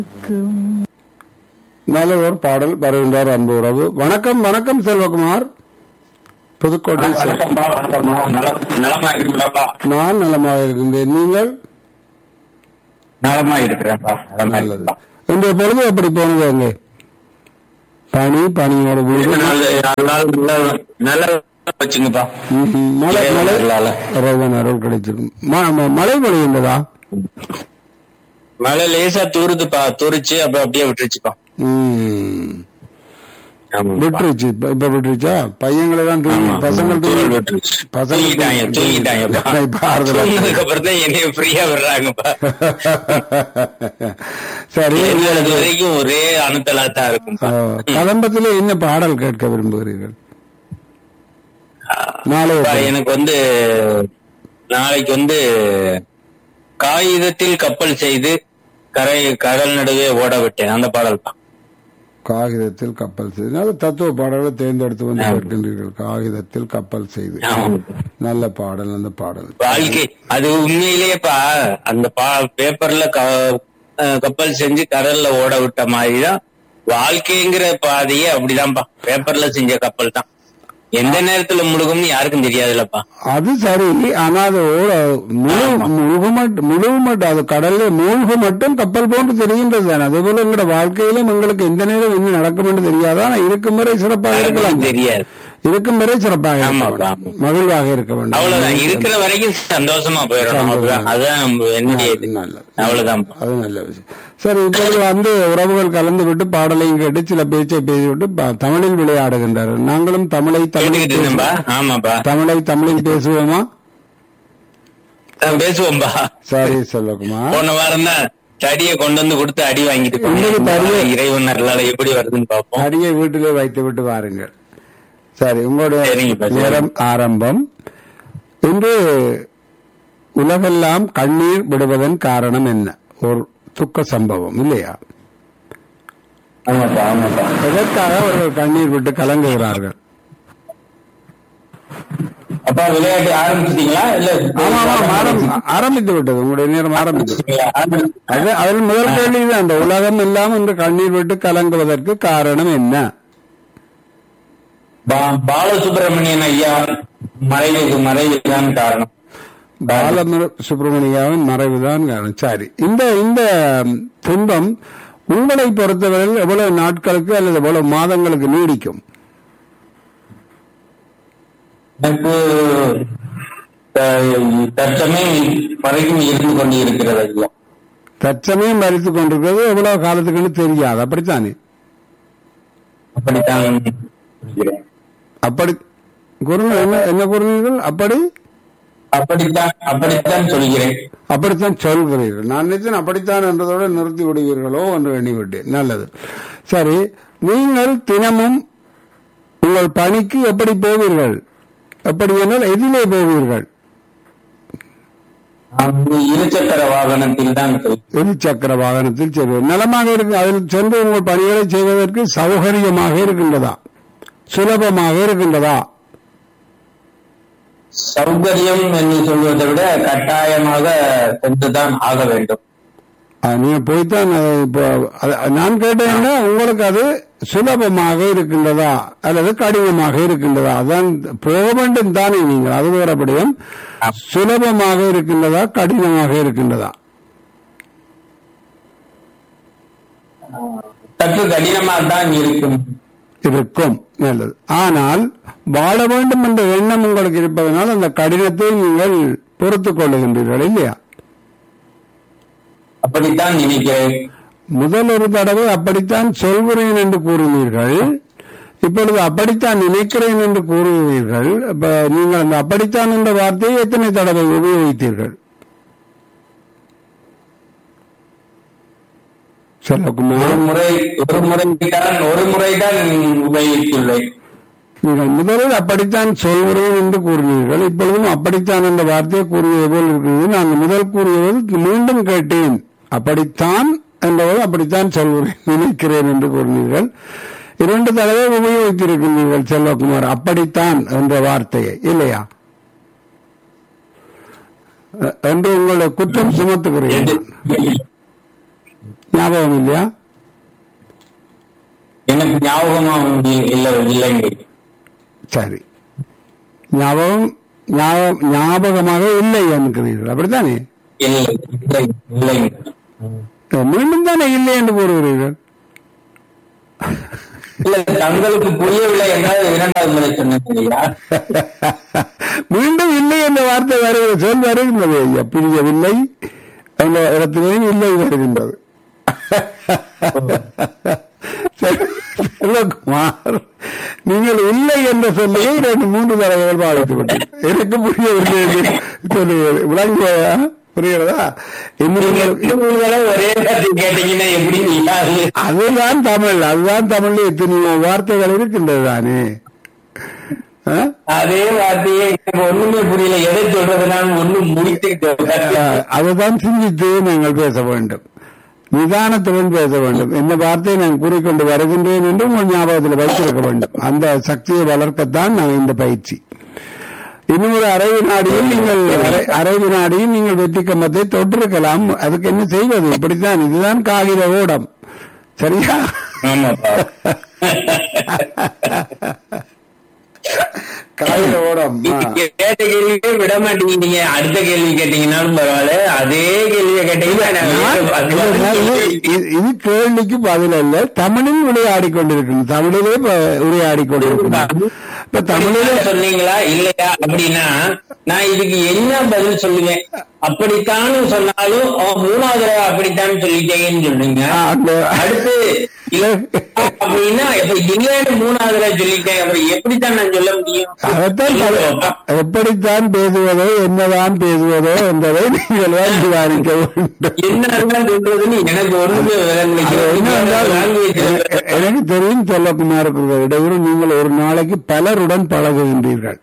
நல்ல ஒரு பாடல் வருகின்றார் அன்பு உறவு வணக்கம் வணக்கம் செல்வகுமார் புதுக்கோட்டை செல்- வணக்கம்ப்பா வணக்கம்மா நலம் நலமா இருக்கீங்களாப்பா நான் நலமாக இருக்கின்றேன் நீங்கள் நலமா இருக்கிறேன்ப்பா நலமா நல்லது இருக்கிறேன் இன்றைய பொழுது எப்படி போனது அங்கே பனி பனியோட வீடு நல்ல நல்ல வச்சுங்கப்பா ம்ஹும். மழை மழை நல்லால. இறைவன் அருள் கிடைச்சிருக்கும் ம- ம- மழை பொழிகின்றதா மழை லேசா தூருதுப்பா தூரிச்சு அப்புறம் அப்படியே விட்டுருச்சுப்பா ம். ஆமாப்பா. விட்டுருச்சு இப்ப இப்ப விட்டுருச்சா பையங்களை தான் தூங்கி ஆமா. பசங்கள் தூரல் தூங்கி விட்டுருச்சு. பசங்க தூங்கிட்டாங்க தூங்கிட்டாங்கப்பா இப்ப ஆறுதலா இருக்கு. தூங்கினதுக்கு அப்புறம் தான் என்னைய ஃப்ரீயா விடுறாங்கப்பா சரி எங்களுக்கு வரைக்கும் ஒரே அணுத்தலா தான் இருக்கும்பா கதம்பத்திலே என்ன பாடல் கேட்க விரும்புகிறீர்கள் நாளைய அப்பா, பாடல். எனக்கு வந்து நாளைக்கு வந்து காகிதத்தில் கப்பல் செய்து கரை கடல் நடுவே ஓட விட்டேன் அந்த பாடல் தான் காகிதத்தில் கப்பல் செய்து நல்ல தத்துவ பாடல்களை தேர்ந்தெடுத்து வந்து ஆமா. கேட்கின்றீர்கள் காகிதத்தில் கப்பல் செய்து ஆமாப்பா. நல்ல பாடல் அந்த பாடல் வாழ்க்கை அது உண்மையிலேயேப்பா அந்த பா- பேப்பர்ல க- அஹ் கப்பல் செஞ்சு கடல்ல ஓட விட்ட மாதிரிதான் வாழ்க்கைங்கிற பாதையே அப்படிதான்ப்பா பேப்பர்ல செஞ்ச கப்பல் தான் எந்த நேரத்துல முழுகும்னு யாருக்கும் தெரியாதுல்லப்பா அது சரி ஆனா அது ஓட முழு முழுக மட்டும் முழுக மட்டும் அது கடல்ல மூழ்க மட்டும் கப்பல் போன்று தெரிகின்றது தானே அதே போல எங்களோட வாழ்க்கையிலும் எங்களுக்கு எந்த நேரம் என்ன நடக்கும் என்று தெரியாது ஆனா இருக்கும் வரை சிறப்பாக இருக்கலாம் யாருக்கும் தெரியாது இருக்கும் வரை சிறப்பாக இருக்க ஆமாப்பா, வேண்டும். மகிழ்வாக இருக்க வேண்டும் அவ்வளவுதான் இருக்கிற வரைக்கும் சந்தோஷமா போயிடணும் அவ்வளவுதான். அதுதான் நம்ம என்னுடைய இது. நல்லது. அவ்வளவுதான் அது நல்ல விஷயம் சரி இப்பொழுது வந்து உறவுகள் கலந்து விட்டு பாடலையும் கேட்டு சில பேச்சை பேசிவிட்டு ப- தமிழில் விளையாடுகின்றார்கள் நாங்களும் தமிழை தமிழில் கேட்டுக்கிட்டு இருந்தேன்பா பேசு- ஆமாப்பா தமிழை தமிழில் பேசுவோமா அஹ் பேசுவோம்பா சரி செல்வகுமார் போன வாரம் தான் தடியை கொண்டு வந்து கொடுத்து அடி வாங்கிட்டு இன்னைக்கு போனேன். தடியை- இறைவன் அருளால எப்படி வருதுன்னு பார்ப்போம் அடியை வீட்டிலே வைத்து விட்டு வாருங்கள் சரி உங்களுடைய சரிங்கப்பா, சரி. நேரம் ஆரம்பம் இன்று உலகெல்லாம் கண்ணீர் விடுவதன் காரணம் என்ன ஒரு துக்க சம்பவம் இல்லையா ஆமாப்பா ஆமாப்பா எதற்காக அவர்கள் கண்ணீர் விட்டு கலங்குகிறார்கள் அப்பா விளையாட்டு ஆரம்பிச்சிட்டீங்களா இல்ல ஆமா ஆமா ஆரம்- ஆரம்பித்து விட்டது உங்களுடைய நேரம் ஆரம்பித்தது அது அதில் முதல் கேள்வி தான் அந்த உலகம் எல்லாம் இன்று கண்ணீர் விட்டு கலங்குவதற்கு காரணம் என்ன பா- பாலசுப்ரமணியன் ஐயா மறைவுக்கு மறைவுதான் காரணம் பாலமர சுப்பிரமணியாவின் மறைவுதான் காரணம் சரி இந்த இந்த துன்பம் உங்களை பொறுத்தவரையில் எவ்வளவு நாட்களுக்கு அல்லது எவ்வளவு மாதங்களுக்கு நீடிக்கும் எனக்கு த- தற்சமயம் வரைக்கும் இருந்து கொண்டு இருக்கிறது ஐயா தற்சமயம் மறித்துக் கொண்டிருக்கிறது எவ்வளவு காலத்துக்குன்னு தெரியாது அப்படித்தானே அப்படித்தான் நினைக்கிறேன். அப்படி கூறுங்கள் என்ன என்ன கூறுவீர்கள் அப்படி அப்படித்தான் அப்படித்தான் சொல்கிறேன் அப்படித்தான் சொல்கிறீர்கள் நான் நினைச்சேன் அப்படித்தான் என்றதோடு நிறுத்தி விடுவீர்களோ என்று எண்ணிவிட்டேன் நல்லது சரி நீங்கள் தினமும் உங்கள் பணிக்கு எப்படி போவீர்கள் எப்படி என்றால் எதிலே போவீர்கள் நான் வந்து இருசக்கர வாகனத்தில் தான் செல்கிறேன். இரு சக்கர வாகனத்தில் செல்வது நலமாக இருக்கு அதில் சென்று உங்கள் பணிகளை செய்வதற்கு சௌகரியமாக இருக்கின்றதா சுலபமாக இருக்கின்றதா சௌகரியம் என்று சொல்வதை விட கட்டாயமாக சென்றுதான் ஆக வேண்டும் அஹ், நீங்க போய்த்தான் அதை இப்போ அது- நான் கேட்டேன்னா உங்களுக்கு அது சுலபமாக இருக்கின்றதா அல்லது கடினமாக இருக்கின்றதா அதான் போக வேண்டும் தானே நீங்கள் அது வேறபடியும் சுலபமாக இருக்கின்றதா கடினமாக இருக்கின்றதா சற்று கடினமாக தான் இருக்கும் இருக்கும் நல்லது ஆனால் வாழ வேண்டும் என்ற எண்ணம் உங்களுக்கு இருப்பதனால் அந்த கடினத்தை நீங்கள் பொறுத்துக் கொள்ளுகின்றீர்கள் இல்லையா அப்படித்தான் நினைக்கிறேன் முதல் ஒரு தடவை அப்படித்தான் சொல்கிறேன் என்று கூறினீர்கள் இப்பொழுது அப்படித்தான் நினைக்கிறேன் என்று கூறுகிறீர்கள் இப்ப நீங்கள் அந்த அப்படித்தான் என்ற வார்த்தையை எத்தனை தடவை உபயோகித்தீர்கள் ஒரு செல்லக்குமார் முறை ஒரு முறைதான் ஒரு முறைதான் உபயோகித்துள்ளேன் நீங்கள் முதலில் அப்படித்தான் சொல்கிறேன் என்று கூறினீர்கள் இப்பொழுதும் அப்படித்தான் என்ற வார்த்தையை கூறியது போல் இருக்கிறது நான் முதல் கூறியது மீண்டும் கேட்டேன் அப்படித்தான் என்பது அப்படித்தான் சொல்கிறேன் நினைக்கிறேன் என்று கூறினீர்கள் இரண்டு தடவை உபயோகித்திருக்கின்றீர்கள் செல்வகுமார் அப்படித்தான் என்ற வார்த்தையை இல்லையா அ- என்று உங்களை குற்றம் சுமத்துகிறேன் ஞாபகம் இல்லையா எனக்கு ஞாபகமா இல்ல- இல்ல இல்லைங்க சரி ஞாபகம் ஞாபகம் ஞாபகமாக இல்லை என்கிறீர்கள் அப்படித்தானே இல்லை இல்லை இல்லைங்க மீண்டும் தானே இல்லை என்று கூறுகிறீர்கள் இல்ல தங்களுக்கு புரியவில்லை என்றால் இரண்டாவது முறை சொன்னேன் ஐயா மீண்டும் இல்லை என்ற வார்த்தை வருகிற சொல் வருகின்றது ஐயா பிரியவில்லை அந்த இடத்திலேயும் இல்லை வருகின்றது சரி, செல்வகுமார் நீங்கள் இல்லை என்ற சொல்லையை ரெண்டு மூன்று தடவைகள் பாதித்து விட்டேன் எனக்கு புரியவில்லை என்று சொல்லுகிறது விளங்குவதா புரிகிறதா இன்னும் நீங்கள் ரெண்டு மூணு தடவை ஒரே வார்த்தை கேட்டீங்கன்னா எப்படி நீங்க அதுதான் தமிழ் அதுதான் தமிழ்ல எத்தனையோ வார்த்தைகள் இருக்கின்றது தானே ஆ? அதே வார்த்தையே எனக்கு ஒண்ணுமே புரியல எதை சொல்றதுனாலும் ஒண்ணும் முடித்து ஆஹ், அதுதான் சிந்தித்து நாங்கள் பேச வேண்டும் நிதானத்துடன் பேச வேண்டும் என்ன வார்த்தையை நான் கூறிக்கொண்டு வருகின்றேன் என்று உங்கள் ஞாபகத்தில் வைத்திருக்க வேண்டும் அந்த சக்தியை வளர்க்கத்தான் நான் இந்த பயிற்சி இன்னும் ஒரு அரை வினாடியில் நீங்கள் அரை- அரை வினாடியில் நீங்கள் வெற்றி கம்பத்தை தொட்டிருக்கலாம் அதுக்கு என்ன செய்வது இப்படித்தான் இதுதான் காகித ஓடம் சரியா ஆமாப்பா காகித ஓடம் ஆ. கேட்ட கேள்வியே விட மாட்டேங்கிறீங்க அடுத்த கேள்வி கேட்டீங்கன்னாலும் பரவாயில்ல அதே கேள்வியை கேட்டீங்கன்னா நான் நான் வேற இல்ல, பதில் நான் இது- இது- இது கேள்விக்கு பதில் அல்ல தமிழில் உரையாடி கொண்டிருக்கணும் தமிழிலே ப- உரையாடி கொண்டிருக்கணும் இப்ப தமிழிலே தமிழில சொன்னீங்களா இல்லையா அப்படின்னா நான் இதுக்கு என்ன பதில் சொல்லுவேன் அப்படித்தான் சொன்னாலும் அவன் மூணாவது தடவை அப்படித்தான் சொல்லிட்டேன்னு சொல்லுங்க ஆ, அந்த- அடுத்து இல்ல அப்படின்னா இப்ப இல்லைன்னு மூணாவது தடவை சொல்லிட்டேன் அப்புறம் எப்படித்தான் நான் சொல்ல முடியும் அதைத்தான் சொல்லுங்கப்பா. பல- எப்படித்தான் பேசுவதோ என்னதான் பேசுவதோ என்பதை நீங்கள் தான் நிவாரிக்க வேண்டும் என்னதான் சொல்றதுன்னு எனக்கு ஒண்ணுமே அது என்னவென்றால், லாங்குவேஜ் எ- எனக்கு தெரியும் சொல்லக்குமாருக்கு இடையூறு நீங்கள் ஒரு நாளைக்கு பலருடன் பழகுகின்றீர்கள்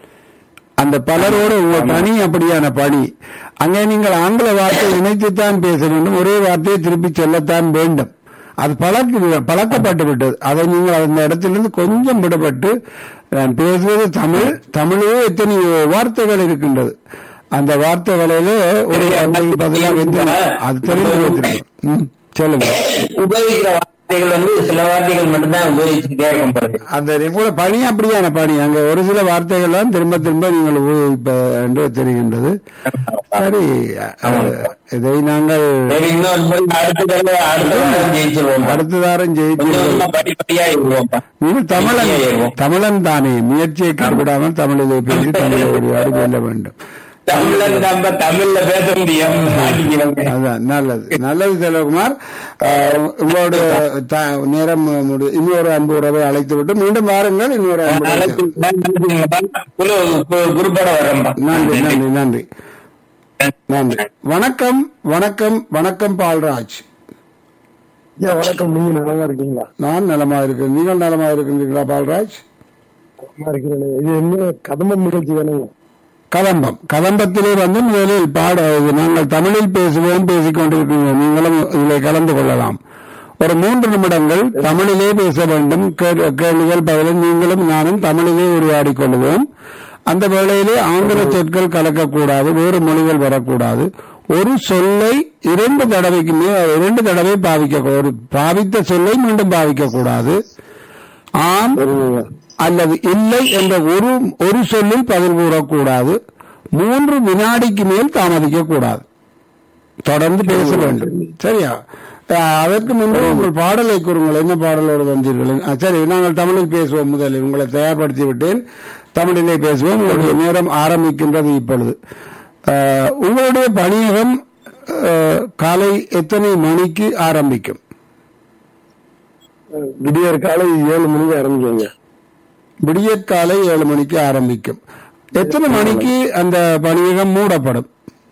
அந்த பலரோடு உங்கள் பணி அப்படியான பணி அங்கே நீங்கள் ஆங்கில வார்த்தை இணைத்துத்தான் பேச வேண்டும் ஒரே வார்த்தையை திருப்பி சொல்லத்தான் வேண்டும் அது பழக்க பழக்கப்பட்டு விட்டது அதை நீங்கள் அந்த இடத்திலிருந்து கொஞ்சம் விடுபட்டு நான் பேசுவது தமிழ் தமிழே எத்தனை வார்த்தைகள் இருக்கின்றது அந்த வார்த்தைகளிலே ஒரு வார்த்தைக்கு பதிலாக வந்து அது தெரிந்து வைத்திருக்கும். ம், சொல்லுங்க உபயோகிக்கிற வார்த்தைகள் வந்து சில வார்த்தைகள் மட்டும்தான் உபயோகிச்சுக்கிட்டே இருக்கும் பாருங்க அந்த கூட பணி அப்படியான பணி அங்க ஒரு சில வார்த்தைகள் தான் திரும்ப திரும்ப நீங்கள் உபயோகிப்ப என்று தெரிகின்றது சரி அஹ், இதை நாங்கள் சரி இன்னொரு முறை அடுத்த தடவை அடுத்த வாரம் ஜெயிச்சிருவோம் அடுத்ததாரம் கொஞ்சம் ஜெயித்து கொஞ்சமா படிப்படியா இருவோம்ப்பா நீங்கள் தமிழன் ஏறுவோம். தமிழன் தானே முயற்சியை கைவிடாமல் தமிழிலே பேசி தமிழை உரையாடி வெல்ல வேண்டும் தமிழன் நம்ம தமிழ்ல பேச முடியும் மாட்டிக்கிறோங்க. அதான் நல்லது நல்லது செல்வகுமார் அஹ், உங்களோட த- நேரம் முடி- இன்னொரு அன்பு உறவை அழைத்து விட்டு மீண்டும் வாருங்கள் இன்னொரு அன்பு உறவை. நாளைக்கு நன்றிங்கப்பா. குழு கு- குரூப்போட வர்றேன்ப்பா நன்றி நன்றி நன்றி நன்றி வணக்கம் வணக்கம் வணக்கம் பால்ராஜ் ஐயா வணக்கம் நீங்க நல்லா இருக்கீங்களா நான் நலமா இருக்கேன் நீங்கள் நலமா இருக்கின்றீங்களா பால்ராஜ் நல்லா இருக்கிறேன் இது என்ன கதம்பம் நிகழ்ச்சி தானேங்க கதம்பம் கதம்பத்திலே வந்து முதலில் பாட இது நாங்கள் தமிழில் பேசுவோம் பேசிக் கொண்டிருக்கிறோம் நீங்களும் இதில் கலந்து கொள்ளலாம் ஒரு மூன்று நிமிடங்கள் தமிழிலே பேச வேண்டும் கேள்வி- கேள்விகள் பதிலும் நீங்களும் நானும் தமிழிலே உரையாடிக் கொள்வோம் அந்த வேளையிலே ஆங்கில சொற்கள் கலக்கக்கூடாது வேறு மொழிகள் வரக்கூடாது ஒரு சொல்லை இரண்டு தடவைக்கு மே இரண்டு தடவை பாவிக்க ஒரு பாவித்த சொல்லை மீண்டும் பாவிக்க கூடாது ஆம் அல்லது இல்லை என்ற ஒரு ஒரு சொல்லில் பதில் கூறக்கூடாது மூன்று வினாடிக்கு மேல் தாமதிக்க கூடாது தொடர்ந்து பேச வேண்டும் சரியா அஹ், அதற்கு முன்பு உங்கள் பாடலை கூறுங்கள் என்ன பாடலோடு வந்தீர்கள் அஹ், சரி நாங்கள் தமிழில் பேசுவோம் முதலில் உங்களை தயார்படுத்தி விட்டேன் தமிழிலே பேசுவோம் உங்களுடைய நேரம் ஆரம்பிக்கின்றது இப்பொழுது அஹ், உங்களுடைய பணியகம் அஹ், காலை எத்தனை மணிக்கு ஆரம்பிக்கும் விடியற் காலை ஏழு மணிக்கு ஆரம்பிச்சோங்க விடியற்காலை ஏழு மணிக்கு ஆரம்பிக்கும் எத்தனை மணிக்கு அந்த பணியகம் மூடப்படும்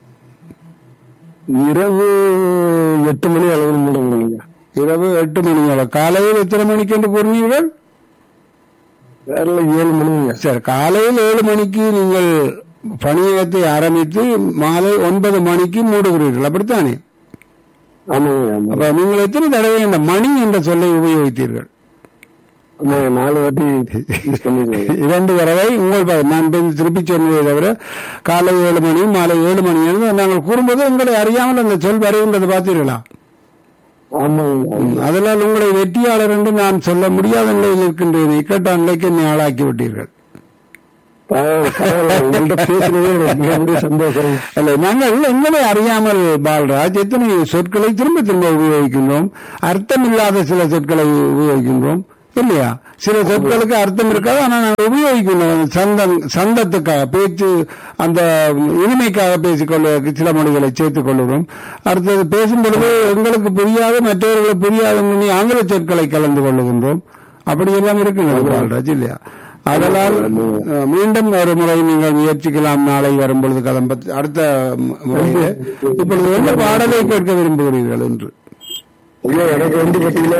இரவு எட்டு மணி அளவில் முடியுங்க இரவு எட்டு மணி அளவு காலையில் எத்தனை மணிக்கு என்று கூறினீர்கள் வேற ஏழு மணிங்க சரி காலையில் ஏழு மணிக்கு நீங்கள் பணியகத்தை ஆரம்பித்து மாலை ஒன்பது மணிக்கு மூடுகிறீர்கள் அப்படித்தானே ஆமாங்க ஆமா அப்ப நீங்கள் எத்தனை தடவை இந்த மணி என்ற சொல்லை உபயோகித்தீர்கள் ஆமாங்க நாலு வாட்டி யூஸ் பண்ணிருக்கேங்க இரண்டு தடவை உங்கள் ப- நான் இப்ப திருப்பி சொன்னதை தவிர காலை ஏழு மணி மாலை ஏழு மணி என்று நாங்கள் கூறும்போது உங்களை அறியாமல் அந்த சொல் வருகின்றது பார்த்தீர்களா ஆமாங்க ம், அதனால் உங்களை வெற்றியாளர் என்று நான் சொல்ல முடியாத நிலையில் இருக்கின்றேன் இக்கட்டான நிலைக்கு என்னை ஆளாக்கி விட்டீர்கள் பரவாயில்ல, பரவாயில்ல. உங்கள்ட்ட பேசுறதே எனக்கு மிகப்பெரிய சந்தோஷம் அல்ல நாங்கள் எங்களை அறியாமல் பால்ராஜ் எத்தனை சொற்களை திரும்ப திரும்ப உபயோகிக்கின்றோம் அர்த்தமில்லாத சில சொற்களை உபயோகிக்கின்றோம் இல்லையா சில சொற்களுக்கு அர்த்தம் இருக்காது ஆனால் நாங்கள் உபயோகிக்கின்றோம் சந்தம் சந்தத்துக்காக பேச்சு அந்த இனிமைக்காக பேசிக்கொள்ள சில மொழிகளை சேர்த்துக் கொள்கிறோம் அடுத்தது பேசும் பொழுது எங்களுக்கு புரியாத மற்றவர்களுக்கு புரியாத மொழி ஆங்கில சொற்களை கலந்து கொள்ளுகின்றோம் அப்படியெல்லாம் இருக்கின்றது பால்ராஜ் இல்லையா அதனால் அஹ், மீண்டும் ஒரு முறை நீங்கள் முயற்சிக்கலாம் நாளை வரும்பொழுது கதம் பத்தி அடுத்த மு- முறையிலே இப்பொழுது என்ன பாடலை கேட்க விரும்புகிறீர்கள் என்று இல்ல எனக்கு வந்து பாத்தீங்கன்னா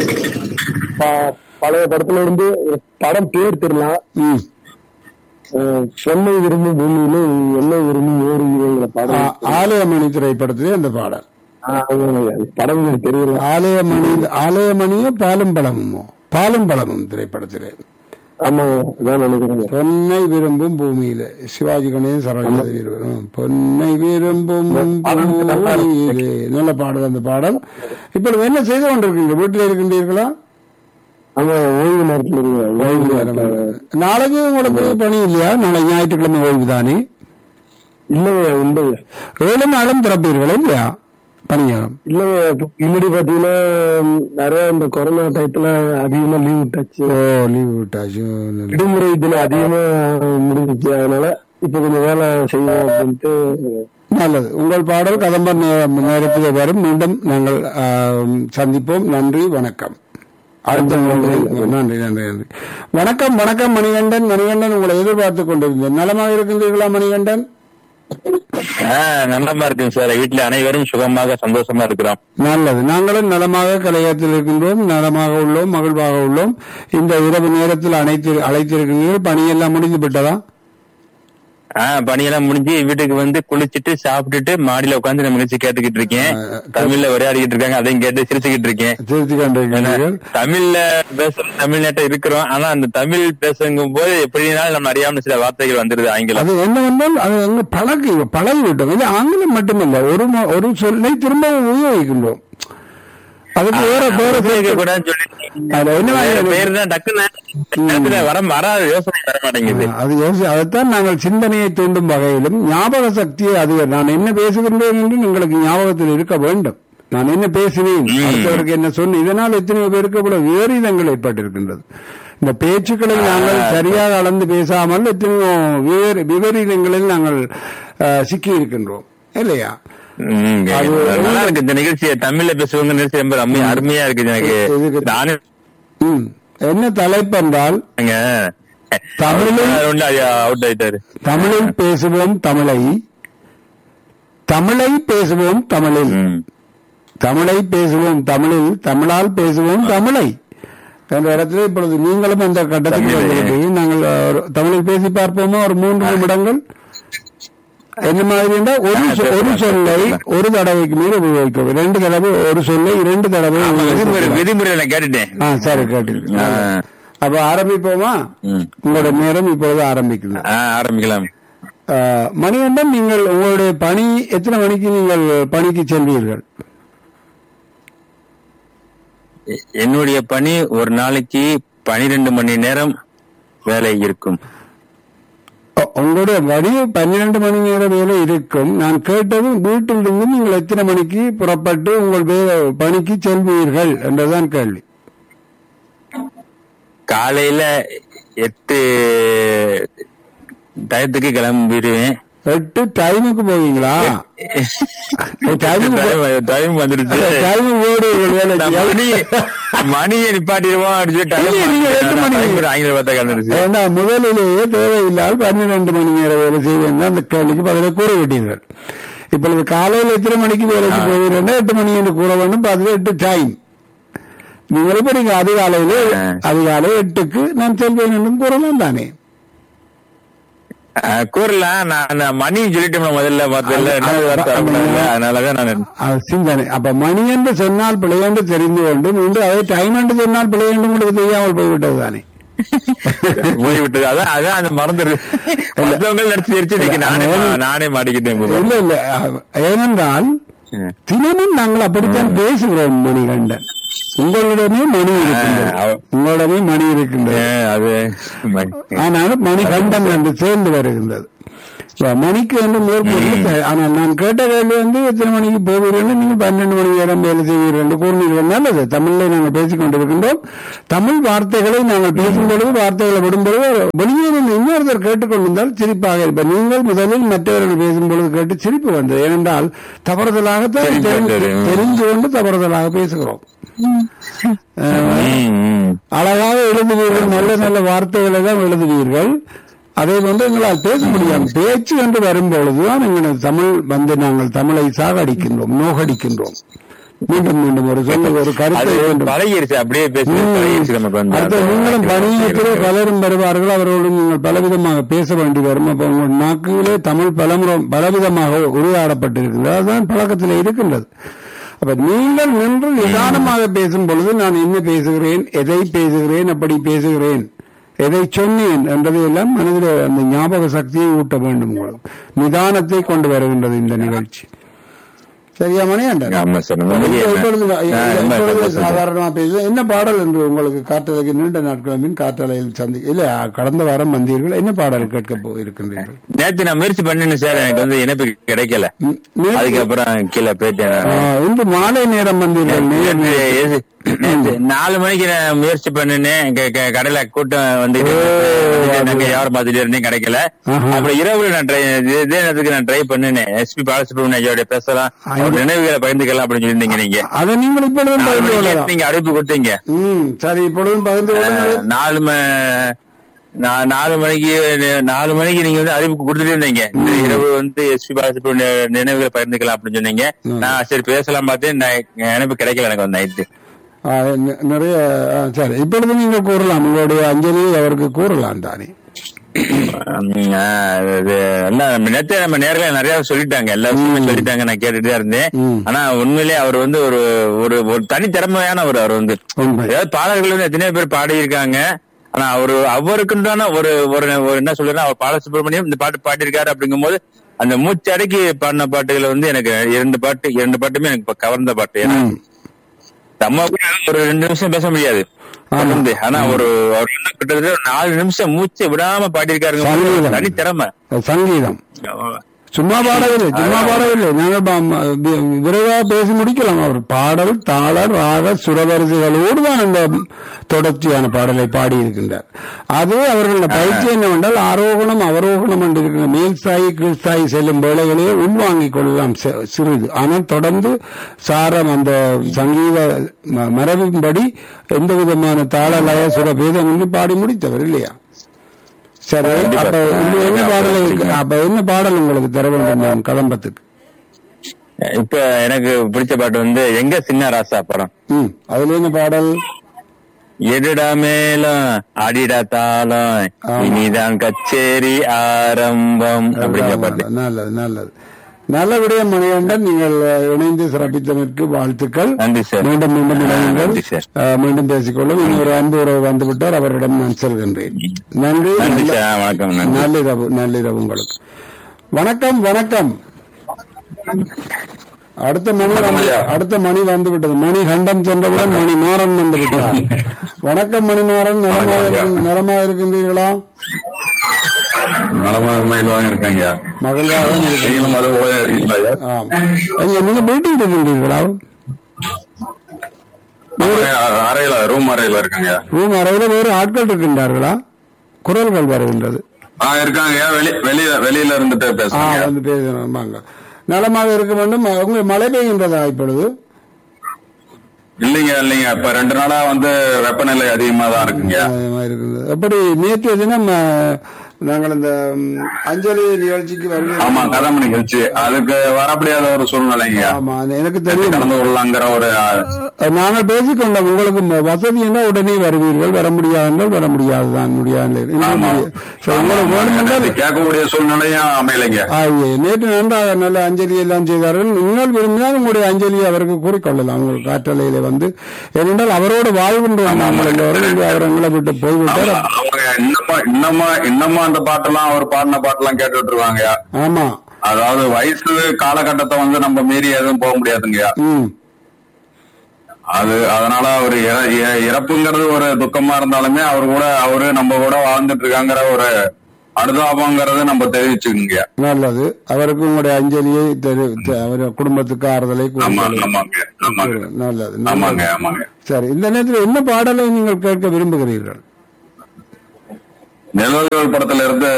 ப- பழைய படத்துல இருந்து ஒரு படம் பேர் தெரியலாம் ம். அஹ், சென்னை விரும்பும் பூமியில என்னை விரும்பும் ஓடுகிறேங்கிற படம் ஆ- ஆலயமணி திரைப்படத்திலே அந்த பாடல் ஆ, ஆமாங்க. அந்த படம் எனக்கு தெரியல ஆலயமணி ஆலயமணியோ பாலும் பழமுமோ பாலும் பழமும் திரைப்படத்திலே ஆமாங்க அதான் நினைக்கிறேங்க பொன்னை விரும்பும் பூமியில சிவாஜி கணேசன் சரோஜாதேவி இருவரும். பொன்னை விரும்பும் பூமியிலே நல்ல பாடல் அந்த பாடல் இப்பொழுது என்ன செய்து கொண்டிருக்கீங்க வீட்டில் இருக்கின்றீர்களா ஆமா ஓய்வு நேரத்துல இருக்கேன் ஓய்வு நேரத்துல நாளைக்கு உங்களுக்கு பணி இல்லையா நாளை ஞாயிற்றுக்கிழமை ஓய்வு தானே இல்லைங்க உண்டுங்க ஏழு நாளும் திறப்பீர்கள் இல்லையா பணியாகம் இல்லைங்க முன்னாடி பாத்தீங்கன்னா நிறைய இந்த கொரோனா டயத்துல அதிகமா லீவ் விட்டாச்சு ஓ லீவு விட்டாச்சு விடுமுறை தினம் அதிகமா முடிஞ்சிச்சு அதனால இப்ப கொஞ்சம் வேலை செய்வோம் அப்படின்ட்டு நல்லது உங்கள் பாடல் கதம்பர் நே- நேரத்தில் வரும் மீண்டும் நாங்கள் ஆம், சந்திப்போம் நன்றி வணக்கம் அடுத்த நன்றி நன்றி நன்றி நன்றி வணக்கம் வணக்கம் மணிகண்டன் மணிகண்டன் உங்களை எதிர்பார்த்துக் கொண்டிருந்தேன் நலமாக இருக்கின்றீர்களா மணிகண்டன் ஆஹ் நல்லமா இருக்குங்க சார் வீட்டுல அனைவரும் சுகமாக சந்தோஷமா இருக்கிறோம் நல்லது நாங்களும் நலமாக கலையத்தில் இருக்கின்றோம் நலமாக உள்ளோம் மகிழ்வாக உள்ளோம் இந்த இரவு நேரத்தில் அனைத்து அழைத்திருக்கிறீர்கள் பணியெல்லாம் முடிந்து விட்டதா ஆஹ் பணியெல்லாம் முடிஞ்சு வீட்டுக்கு வந்து குளிச்சிட்டு சாப்பிட்டுட்டு மாடியில உட்காந்து நம்ம நிகழ்ச்சி கேட்டுக்கிட்டு இருக்கேன் தமிழ்ல உரையாடிக்கிட்டு இருக்காங்க அதையும் கேட்டு சிரிச்சுக்கிட்டு இருக்கேன் திருத்தி கொண்டிருக்கிறீர்கள் தமிழ்ல பேசுற தமிழ்நாட்டை இருக்கிறோம் ஆனா அந்த தமிழ் பேசுங்கும் போது எப்படினாலும் நம்ம அறியாம சில வார்த்தைகள் வந்துருது ஆங்கிலம் அது என்னவென்றால் அது அங்க பழகி பழகி விட்டோம் இது ஆங்கிலம் மட்டுமல்ல ஒரு ம- ஒரு சொல்லை திரும்பவும் உபயோகிக்கின்றோம் அதுக்கு வேற வேற உபயோகிக்க கூடாதுன்னு சொல்லி அதுல என்ன வேற பேர் தான் டக்குன்னு டக்குன்னு வர வராது யோசனை வர மாட்டேங்குது அது யோசி அதைத்தான் நாங்கள் சிந்தனையை தூண்டும் வகையிலும் ஞாபக சக்தியை அது நான் என்ன பேசுகின்றேன் என்று உங்களுக்கு ஞாபகத்தில் இருக்க வேண்டும் நான் என்ன பேசினேன் ம். அடுத்தவருக்கு என்ன சொன்னேன் இதனால் எத்தனையோ பேருக்கு இவ்வளவு விபரீதங்கள் ஏற்பட்டிருக்கின்றது இந்த பேச்சுக்களை நாங்கள் சரியாக அளந்து பேசாமல் எத்தனையோ விவர- விபரீதங்களில் நாங்கள் அஹ், சிக்கி இருக்கின்றோம் இல்லையா ம், நல்லா இருக்கு இந்த நிகழ்ச்சியை தமிழ்ல பேசுவாங்க நிகழ்ச்சி ரொம்ப அருமையா அருமையா இருக்குது எனக்கு இதுக்கு- நானே ம். என்ன தலைப்பு என்றால் தமிழில் அவுட் ஆயிட்டாரு தமிழில் பேசுவோம் தமிழை தமிழை பேசுவோம் தமிழில் ம். தமிழை பேசுவோம் தமிழில் தமிழால் பேசுவோம் தமிழை என்ற இடத்துல இப்பொழுது நீங்களும் அந்த கட்டத்துக்கு தமிழை. வந்திருக்கீங்க நாங்கள் ஒரு தமிழில் பேசி பார்ப்போமா ஒரு மூன்று நிமிடங்கள் என்ன மாதிரி என்றால் ஒரு சொ- ஒரு சொல்லை ஒரு தடவைக்கு மேல் உபயோகிக்கும் ரெண்டு தடவை ஒரு சொல்லை இரண்டு தடவை ஆமா, விதிமுறை உபயோகிக்கக்கூடாது. விதிமுறை நான் கேட்டுட்டேன் ஆ சரி கேட்டிருக்கேன் ஆ. அப்ப ஆரம்பிப்போமா ம். உங்களோட நேரம் இப்பொழுது ஆரம்பிக்குது ஆ, ஆரம்பிக்கலாம் ஆ, மணிகண்டன் நீங்கள் உங்களுடைய பணி எத்தனை மணிக்கு நீங்கள் பணிக்கு சென்றீர்கள் எ- என்னுடைய பணி ஒரு நாளைக்கு பனிரெண்டு மணி நேரம் வேலை இருக்கும் உ- உங்களுடைய பணி பன்னிரண்டு மணி நேர வேலை இருக்கும் நான் கேட்டது வீட்டிலிருந்து நீங்கள் எத்தனை மணிக்கு புறப்பட்டு உங்கள் வே- பணிக்கு செல்வீர்கள் என்றுதான் கேள்வி காலையில எட்டு டயத்துக்கு கிளம்பிடுவேன் எட்டு டைமுக்கு போவீங்களா டைமுக்கு போ- டைம் வந்துருச்சு டைமுக்கு ஓடுவீர்கள் நான் மணி வேலைக்கு மணியை நிப்பாட்டிடுவோம் அப்படின்னு இல்லையே, நீங்க ரெண்டு மணி. சொல்லி ஆங்கில வார்த்தை கலந்துருச்சு ஏன்னா முதலிலேயே தேவையில்லால் பன்னிரண்டு மணி நேர வேலை செய்வேன் அந்த கேள்விக்கு பதிலை கூறிவிட்டீர்கள் இப்பொழுது காலையில் எத்தனை மணிக்கு வேலைக்கு போவீர்கள் எட்டு மணி என்று கூற வேண்டும் பார்த்து எட்டு டைம் நீங்கள் இப்ப நீங்க அதிகாலையிலே ஆ. அதிகாலை எட்டுக்கு நான் செல்வேன் என்றும் கூறலாம் தானே அஹ், கூறலாம் நான் நான் மணி சொல்லிட்டேன் முதல்ல பார்த்ததில்ல அது- ரெண்டாவது வார்த்தை அது- வரக்கூடாதுல்ல, அதனாலதான் நான் அது சிந்தனை அப்ப மணி என்று சொன்னால் பிழை என்று தெரிந்து கொண்டும் இன்று அதை டைம் என்று சொன்னால் பிழை என்று உங்களுக்கு தெரியாமல் போய்விட்டது தானே போய்விட்டது அதான் அதான் அந்த மறந்துரு மற்றவங்க நடிச்சு நடிச்சு இன்னைக்கு நானே நானே மாட்டிக்கிட்டேன் இப்போ. இல்ல இல்ல அஹ், ஏனென்றால் ம். தினமும் நாங்கள் அப்படித்தான் பேசுகிறோம் மணிகண்டன் உங்களிடமே மணி இருக்கின்றது ஆ, அவ- உங்களிடமே மணி இருக்கின்றது ஏ, அது ம- ஆனால் மணிகண்டன் என்று சேர்ந்து வருகின்றது இப்ப மணிக்கு வந்து மேற்பொருள் தே- ஆனால் நான் கேட்ட கேள்வி வந்து எத்தனை மணிக்கு போவீர்கள் நீங்கள் பன்னெண்டு மணி நேரம் வேலை செய்வீர்கள் என்று கூறினீர்கள் நல்லது தமிழ்ல நாங்கள் பேசிக் கொண்டிருக்கின்றோம் தமிழ் வார்த்தைகளை நாங்கள் பேசும் பொழுது வார்த்தைகளை விடும்பொழுது வெளியே இருந்து இன்னொருத்தர் கேட்டுக்கொண்டிருந்தால் சிரிப்பாக இருப்பார் நீங்கள் முதலில் மற்றவர்கள் பேசும் பொழுது கேட்டு சிரிப்பு வந்தது ஏனென்றால் தவறுதலாகத்தான் தெரிந்து தெரிந்து- கொண்டு. தெரிந்து கொண்டு தவறுதலாக பேசுகிறோம் அஹ், ம், ம். அழகாக எழுதுவீர்கள் நல்ல நல்ல வார்த்தைகளை தான் எழுதுவீர்கள் அதை வந்து எங்களால் பேச முடியாது பேச்சு என்று வரும்பொழுதுதான் எங்கள் தமிழ் வந்து நாங்கள் தமிழை சாகடிக்கின்றோம் நோகடிக்கின்றோம் மீண்டும் மீண்டும் ஒரு சொல்ல ஒரு அது கருத்தை வேண்டும் பழகிருச்சு அப்படியே பேசி பழகிருச்சு நமக்கு வந்து அடுத்த அது- நீங்களும் பணியிடத்திலே பலரும் வருவார்கள் அவர்களோடு நீங்கள் பலவிதமாக பேச வேண்டி வரும் அப்ப உங்கள் நாக்கிலே தமிழ் பலமுறை பலவிதமாக உரையாடப்பட்டிருக்கிறது அதுதான் பழக்கத்தில் இருக்கின்றது அப்ப நீங்கள் நின்று நிதானமாக பேசும் பொழுது நான் என்ன பேசுகிறேன் எதை பேசுகிறேன் அப்படி பேசுகிறேன் எதை சொன்னேன் என்றதை எல்லாம் மனதில் அந்த ஞாபக சக்தியை ஊட்ட வேண்டும் உங்களுக்கு நிதானத்தை கொண்டு வருகின்றது இந்த நிகழ்ச்சி சரியா மணியாண்டன் ஆமா சார் ரொம்ப இப்பொழுது பெரிய- இப்பொழுது ஆ, ரொம்ப இப்பொழுது சந்தோஷம் சார். சாதாரணமா பேசுது என்ன பாடல் என்று உங்களுக்கு காற்றலைக்கு நீண்ட நாட்கள் பின் காற்றலையில் சந்தி இல்ல கடந்த வாரம் வந்தீர்கள் என்ன பாடல் கேட்க போ இருக்கின்றீர்கள் நேத்து நான் முயற்சி பண்ணேன் சார் எனக்கு வந்து இணைப்பு கிடைக்கல ம், நேற்று- அதுக்கப்புறம் கீழே போயிட்டேன் ஆ, நானு. இன்று மாலை நேரம் வந்தீர்கள் நேர் நேத்து நேரம். ஏசி- நேத்து நாலு மணிக்கு நான் முயற்சி பண்ணினேன் க- க- கடையில கூட்டம் வந்து நாங்க யாரும் பார்த்துட்டு இருந்தேன் கிடைக்கல ஆஹா. அப்புறம் இரவுல நான் ட்ரை இதே நேரத்துக்கு நான் ட்ரை பண்ணினேன் எஸ்பி பாலசுப்ரமணிய ஐயாவுடைய பேசலாம் அவர் நினைவுகளை பகிர்ந்துக்கலாம் அப்படின்னு சொல்லியிருந்தீங்க நீங்க அதை நீங்கள் இப்பொழுதும் நாலு பகிர்ந்து மணிக்கு கொள்ளலாம் நீங்க அறிவிப்பு கொடுத்தீங்க ம் சரி இப்பொழுதும் பகிர்ந்து கொள்ளுங்கள் அஹ், நாலு ம- நா- நாலு மணிக்கு நாலு மணிக்கு நீங்க வந்து அறிவிப்பு கொடுத்துட்டு இருந்தீங்க இந்த இரவு வந்து எஸ்பி பாலசுப்ரமணிய நினைவுகளை பகிர்ந்துக்கலாம் அப்படின்னு சொன்னீங்க நான் சரி பேசலாம் பார்த்தேன் நான் எனக்கு கிடைக்கல எனக்கு வந்து நைட்டு ஆ, நி- நிறைய ஆ, சரி இப்பொழுது நீங்கள் கூறலாம் உங்களுடைய அஞ்சலியை அவருக்கு கூறலாம் தானே உம், ஆஹ் இது எல்லாம் நம்ம நேத்தே நம்ம நேர்ல நிறைய சொல்லிட்டாங்க எல்லா விஷயமும் சொல்லிட்டாங்க நான் கேட்டுட்டு தான் இருந்தேன் ம். ஆனா உண்மையிலேயே அவர் வந்து ஒரு ஒரு ஒரு தனித்திறமையானவர் அவர் வந்து உண்மை ஏதாவது பாடல்கள் வந்து எத்தனையோ பேர் பாடியிருக்காங்க ஆனா அவரு அவருக்குண்டான ஒரு ஒரு ஒரு என்ன சொல்றேன்னா அவர் பாலசுப்ரமணியம் இந்த பாட்டு பாடியிருக்காரு அப்படிங்கும்போது அந்த மூச்சடக்கி பாடின பாட்டுகளை வந்து எனக்கு இரண்டு பாட்டு இரண்டு பாட்டுமே எனக்கு இப்ப கவர்ந்த பாட்டு ஏன்னா ம். நம்ம கூட ஒரு ரெண்டு நிமிஷம் பேச முடியாது தொடர்ந்து. ஆனா ஒரு அவர் என்ன கிட்டத்தட்ட ஒரு நாலு நிமிஷம் மூச்சை விடாம பாடியிருக்காருங்க சங்கீதம். தனித்திறமை சங்கீதம் சும்மா பாடவில்லை சும்மா பாடவில்லை நாங்கள் ப- ம- வி- விரைவாக பேசி முடிக்கலாம் அவர் பாடல் தாள ராக சுரவரிசைகளோடு தான் அந்த தொடர்ச்சியான பாடலை பாடியிருக்கின்றார் அது அவர்களோட பயிற்சி என்னவென்றால் ஆரோகணம் அவரோகணம் என்று இருக்கிற மேல் ஸ்தாயி கீழ் ஸ்தாயி செல்லும் வேலைகளையே உள்வாங்கிக் கொள்ளலாம் சி- சிறிது ஆனால் தொடர்ந்து சாரம் அந்த சங்கீத ம- மரபின்படி எந்த விதமான தாள லய சுர பேதம் பாடி முடித்தவர் இல்லையா சரி அப்ப இந்த என்ன பாடல் இருக்கு? அப்ப என்ன பாடல் உங்களுக்கு தர வேண்டும் நான் கதம்பத்துக்கு இப்ப எனக்கு பிடிச்ச பாட்டு வந்து எங்க சின்ன ராசா படம் ம் அதுல என்ன பாடல் எடுடா மேளம் அடிடா தாளம் ஆமா. இனிதான் கச்சேரி ஆரம்பம் அப்படிங்கிற பாட்டு நல்லது நல்லது நல்ல விடயம் மணிகண்டன் நீங்கள் அஹ், இணைந்து சிறப்பித்ததற்கு வாழ்த்துக்கள் நன்றி சார் மீண்டும் மீண்டும் இணையுங்கள் நன்றி சார். அஹ், மீண்டும் பேசிக்கொள்ளும் இன்னொரு அன்பு உறவு வந்து விட்டார் அவரிடம் நான் செல்கின்றேன் நன்றி நன்றி நல்ல- சார் வணக்கம் நன்றி நள்ளிரவு நள்ளிரவு உங்களுக்கு வணக்கம் வணக்கம் அடுத்த மணி வந்து அடுத்த மணி வந்து விட்டது மணி கண்டம் சென்றவுடன் மணி மாறன் வந்து விட்டார் வணக்கம் மணி மாறன் நலமாக இருக்கின்ற- நலமாக இருக்கின்றீர்களா நலமாக இருக்காங்க மகிழ்வாக இருக்கிறேன். நீங்களும் அது போல இருக்கீங்களா ஆம் ஐயா, நீங்க வீட்டில் இருக்கின்றீர்களா அறையில ரூம் அறையில இருக்காங்க ரூம் அறையில வேறு ஆட்கள் இருக்கின்றார்களா குரல்கள் வருகின்றது ஆ இருக்காங்க வெளி வெளியில வெளியில இருந்துட்டு ஆ பேசுறாங்க வந்து பேசணும் வாங்க நலமாக இருக்க வேண்டும் உங்க மழை பெய்கின்றதா இப்பொழுது இல்லைங்க இல்லைங்க இப்ப ரெண்டு நாளா வந்து வெப்பநிலை அதிகமா தான் இருக்குங்க அது மாதிரி இருக்குது எப்படி நேற்றைய தினம் ஆ, நாங்கள் இந்த ம், அஞ்சலி நிகழ்ச்சிக்கு வருகிறோம் ஆமா கதம்ப நிகழ்ச்சி அதுக்கு வர முடியாத ஒரு சூழ்நிலைங்க ஆமா அது எனக்கு தெரியும் கலந்து கொள்ளலாங்கிற ஒரு ஆ, நாங்கள் பேசிக்கொண்டோம் உங்களுக்கு ம- வசதி என்றால் உடனே வருவீர்கள் வர முடியாதென்றால் வர முடியாதுதான் முடியாது ஆமா. உங்களுக்கு வேணுமென்றால் அது கேட்கக்கூடிய சூழ்நிலையும் அமையலைங்க ஆகிய நேற்று நன்றாக நல்ல அஞ்சலி எல்லாம் செய்தார்கள் நீங்கள் விரும்பினால் உங்களுடைய அஞ்சலியை அவருக்கு கூறிக்கொள்ளலாம் உங்கள் காற்றலையில வந்து ஏனென்றால் அவரோடு வாழ்கின்றோம் நாங்கள் எல்லோரும் இங்கே அவர் எங்களை விட்டு போய்விட்டார் அவங்க இன்னமா இன்னமா இன்னமா அந்த பாட்டெல்லாம் அவர் பாடின பாட்டெல்லாம் கேட்டுட்டு இருக்காங்க ஆமா அதாவது வயசு காலகட்டத்தை வந்து நம்ம மீறி எதுவும் போக முடியாதுங்கய்யா ம் அது அதனால அவர் இற- இ- இறப்புங்கிறது ஒரு துக்கமா இருந்தாலுமே அவர் கூட அவரு நம்ம கூட வாழ்ந்துட்டு இருக்காங்கிற ஒரு அனுதாபங்கிறத நம்ம தெரிவிச்சுக்கோங்க நல்லது அவருக்கு உங்களுடைய அஞ்சலியை தெரி தெ- அவர் குடும்பத்துக்கு ஆறுதலை ஆமா கூறுங்கள். ஆமாங்க ஆமாங்க நல்லது ஆமாங்க நல்லது. ஆமாங்க சரி இந்த நேரத்தில் என்ன பாடலை நீங்கள் கேட்க விரும்புகிறீர்கள் நிழல்கள் படத்துல இருந்து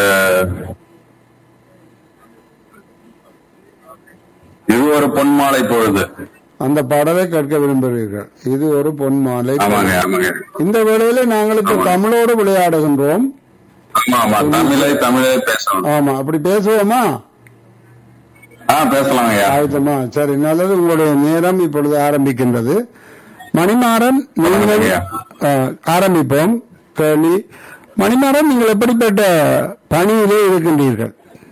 இது ஒரு பொன்மாலை பொழுது அந்த பாடலை கேட்க விரும்புகிறீர்கள் இது ஒரு பொன் மாலை ஆமாங்க ஆமாங்க இந்த வேளையில நாங்கள் இப்ப தமிழோடு விளையாடுகின்றோம் ஆமா ஆமா தமிழை தமிழை பேசணும் ஆமா அப்படி பேசுவோமா ஆ பேசலாங்கய்யா ஆயுதமா சரி நல்லது உங்களுடைய நேரம் இப்பொழுது ஆரம்பிக்கின்றது மணிமாறன் நீங்கள் ஆமாங்கய்யா. ஆ, ஆரம்பிப்போம் கேள்வி மணிமாறன் நீங்கள் எப்படிப்பட்ட பணியிலே இருக்கின்றீர்கள்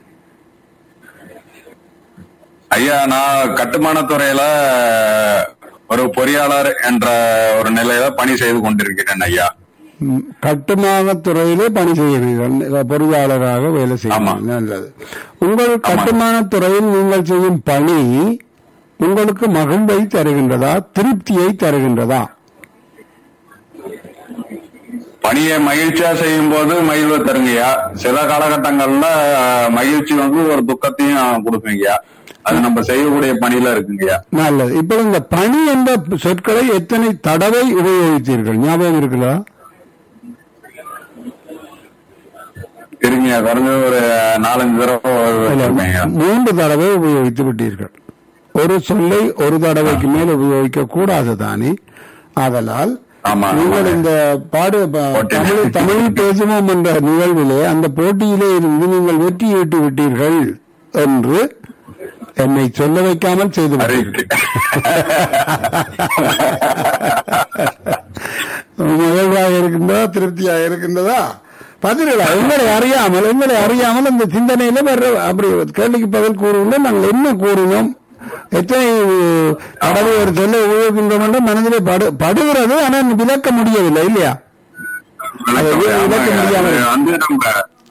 ஐயா நான் கட்டுமான துறையில ஒரு பொறியாளர் என்ற ஒரு நிலையில பணி செய்து கொண்டிருக்கிறேன் ஐயா ம், கட்டுமானத் துறையிலே பணி செய்கிறீர்கள் பொறியாளராக வேலை ஆமா. செய்கிறீர்கள் நல்லது உங்கள் கட்டுமானத் துறையில் நீங்கள் செய்யும் பணி உங்களுக்கு மகிழ்வை தருகின்றதா திருப்தியை தருகின்றதா பணியை மகிழ்ச்சியா செய்யும் போது மகிழ்வு தருங்கய்யா சில காலகட்டங்கள்ல அஹ், மகிழ்ச்சி வந்து ஒரு துக்கத்தையும் கொடுக்குங்கய்யா அது நம்ம செய்யக்கூடிய பணியில இருக்குங்கய்யா நல்லது இப்போ இந்த பணி என்ற சொற்களை எத்தனை தடவை உபயோகித்தீர்கள் ஞாபகம் இருக்குதா இருங்கய்யா குறைஞ்சது ஒரு நாலஞ்சு தடவை இல்ல, வச்சிருக்கேன்யா. மூன்று தடவை உபயோகித்து விட்டீர்கள் ஒரு சொல்லை ஒரு தடவைக்கு மேல் உபயோகிக்க கூடாது தானே ஆதலால் ஆமா, நீங்கள் ஆமாங்க. இந்த பாடு ப- போட்டி. தமிழ் தமிழ் பேசுவோம் என்ற நிகழ்விலே அந்த போட்டியிலே இருந்து நீங்கள் வெற்றி ஈட்டு விட்டீர்கள் என்று என்னை சொல்ல வைக்காமல் செய்து விட்டீர்கள். அறிவித்து மகிழ்வாக இருக்கின்றதா திருப்தியாக இருக்கின்றதா பதிலா எங்களை அறியாமல் எங்களை அறியாமல் அந்த சிந்தனையில வர்ற அப்படி கேள்விக்கு பதில் கூறுவோம் நாங்கள் என்ன கூறினோம் எத்தனை கடவை ஒரு சொல்ல உபயோகிக்கின்றோம் என்று மனதிலே படு படுகிறது ஆனால் விளக்க முடியவில்லை இல்லையா அதை விளக்க முடியாமல் அது வந்து நம்ம